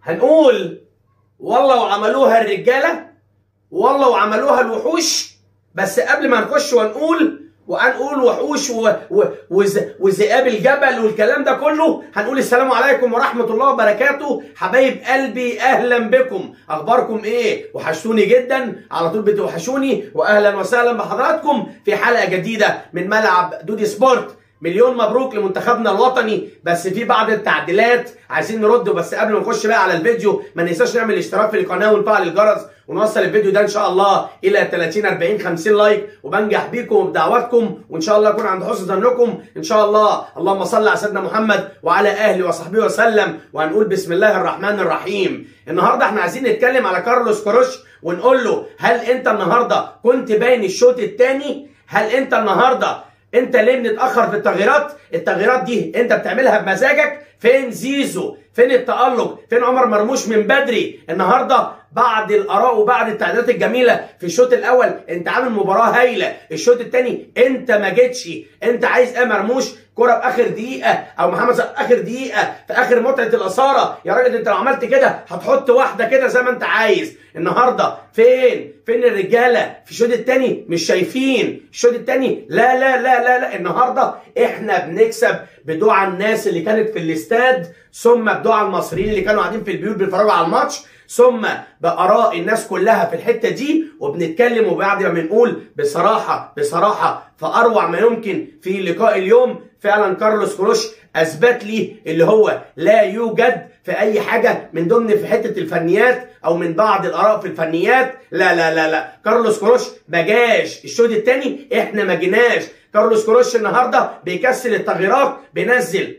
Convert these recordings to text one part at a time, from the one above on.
هنقول والله وعملوها الرجاله والله وعملوها الوحوش بس قبل ما نخش ونقول وهنقول وحوش و... و... وز... وذئاب الجبل والكلام ده كله هنقول السلام عليكم ورحمة الله وبركاته حبايب قلبي أهلا بكم أخباركم إيه وحشتوني جدا على طول بتوحشوني وأهلا وسهلا بحضراتكم في حلقة جديدة من ملعب دودي سبورت مليون مبروك لمنتخبنا الوطني بس في بعض التعديلات عايزين نرد بس قبل ما نخش بقى على الفيديو ما ننساش نعمل اشتراك في القناه ونفعل الجرس ونوصل الفيديو ده ان شاء الله الى 30 40 50 لايك وبنجح بيكم وبدعواتكم وان شاء الله اكون عند حسن ظنكم ان شاء الله اللهم صل على سيدنا محمد وعلى اهله وصحبه وسلم وهنقول بسم الله الرحمن الرحيم النهارده احنا عايزين نتكلم على كارلوس كروش ونقول له هل انت النهارده كنت باين الشوط الثاني هل انت النهارده انت ليه بنتاخر في التغييرات التغييرات دي انت بتعملها بمزاجك فين زيزو فين التالق فين عمر مرموش من بدري النهارده بعد الاراء وبعد التعديلات الجميله في الشوط الاول انت عامل مباراه هايله الشوط الثاني انت ما جيتش انت عايز ايه مرموش كرة في اخر دقيقة او محمد صلاح في اخر دقيقة في اخر متعة الاثارة يا راجل انت لو عملت كده هتحط واحدة كده زي ما انت عايز النهاردة فين فين الرجالة في الشوط الثاني مش شايفين الشوط الثاني لا لا لا لا لا النهاردة احنا بنكسب بدعاء الناس اللي كانت في الاستاد ثم بدعاء المصريين اللي كانوا قاعدين في البيوت بيتفرجوا على الماتش ثم بآراء الناس كلها في الحتة دي وبنتكلم وبعد ما بنقول بصراحة بصراحة فأروع ما يمكن في لقاء اليوم فعلا كارلوس كروش أثبت لي اللي هو لا يوجد في أي حاجة من ضمن في حتة الفنيات أو من بعض الآراء في الفنيات لا لا لا لا كارلوس كروش ما جاش الشوط الثاني إحنا ما جيناش كارلوس كروش النهارده بيكسل التغييرات بينزل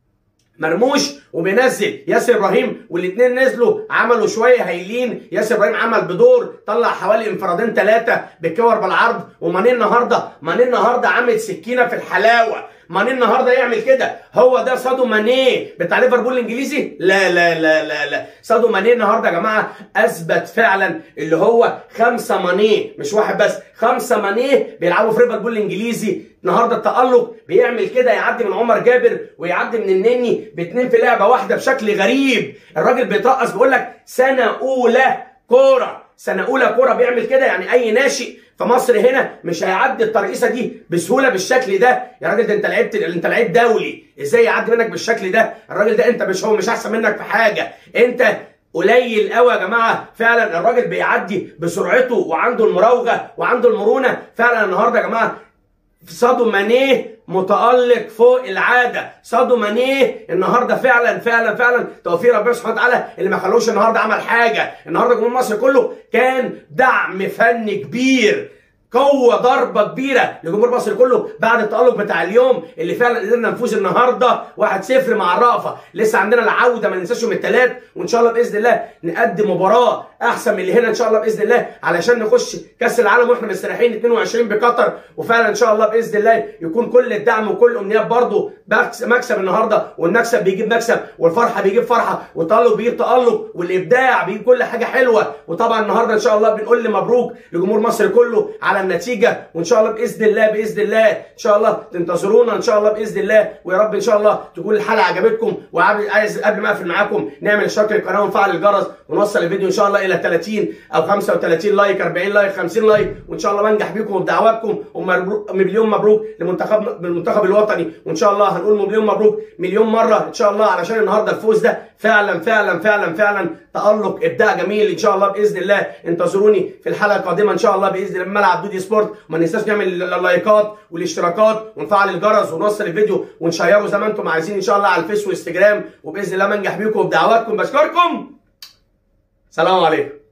مرموش وبينزل ياسر ابراهيم والاثنين نزلوا عملوا شويه هايلين ياسر ابراهيم عمل بدور طلع حوالي انفرادين ثلاثه بالكور بالعرض وماني النهارده ماني النهارده عامل سكينه في الحلاوه ماني النهارده يعمل كده هو ده سادو ماني بتاع ليفربول الانجليزي لا لا لا لا لا سادو ماني النهارده يا جماعه اثبت فعلا اللي هو خمسه ماني مش واحد بس خمسه ماني بيلعبوا في ليفربول الانجليزي النهارده التالق بيعمل كده يعدي من عمر جابر ويعدي من النني باتنين في لعبه واحده بشكل غريب الراجل بيترقص بيقول لك سنه اولى كوره سنه اولى كوره بيعمل كده يعني اي ناشئ في مصر هنا مش هيعدي الترقيصه دي بسهوله بالشكل ده يا راجل ده انت لعبت انت لعيب دولي ازاي يعدي منك بالشكل ده الراجل ده انت مش هو مش احسن منك في حاجه انت قليل قوي يا جماعه فعلا الراجل بيعدي بسرعته وعنده المراوغه وعنده المرونه فعلا النهارده يا جماعه سادو مانيه متألق فوق العادة سادو مانيه النهاردة فعلا فعلا فعلا توفيق ربنا سبحانه وتعالى اللي ما خلوش النهاردة عمل حاجة النهاردة جمهور مصر كله كان دعم فني كبير قوة ضربة كبيرة لجمهور مصر كله بعد التألق بتاع اليوم اللي فعلا قدرنا نفوز النهارده 1-0 مع الرأفة، لسه عندنا العودة ما ننساش يوم الثلاث وإن شاء الله بإذن الله نقدم مباراة أحسن من اللي هنا إن شاء الله بإذن الله علشان نخش كأس العالم وإحنا مستريحين 22 بقطر وفعلا إن شاء الله بإذن الله يكون كل الدعم وكل الأمنيات برضه مكسب النهارده والمكسب بيجيب مكسب والفرحة بيجيب فرحة والتألق بيجيب تألق والإبداع بيجيب كل حاجة حلوة وطبعا النهارده إن شاء الله بنقول مبروك لجمهور مصر كله على النتيجه وان شاء الله باذن الله باذن الله ان شاء الله تنتظرونا ان شاء الله باذن الله ويا رب ان شاء الله تكون الحلقه عجبتكم وعايز قبل ما اقفل معاكم نعمل اشتراك للقناه ونفعل الجرس ونوصل الفيديو ان شاء الله الى 30 او 35 لايك 40 لايك 50 لايك وان شاء الله بنجح بيكم وبدعواتكم ومليون مبروك لمنتخب المنتخب الوطني وان شاء الله هنقول مليون مبروك مليون مره ان شاء الله علشان النهارده الفوز ده فعلا فعلا فعلا فعلا تالق ابداع جميل ان شاء الله باذن الله انتظروني في الحلقه القادمه ان شاء الله باذن الله ملعب دودي سبورت وما ننساش نعمل اللايكات والاشتراكات ونفعل الجرس ونوصل الفيديو ونشيره زي ما انتم عايزين ان شاء الله على الفيس وانستجرام وباذن الله منجح بيكم وبدعواتكم بشكركم سلام عليكم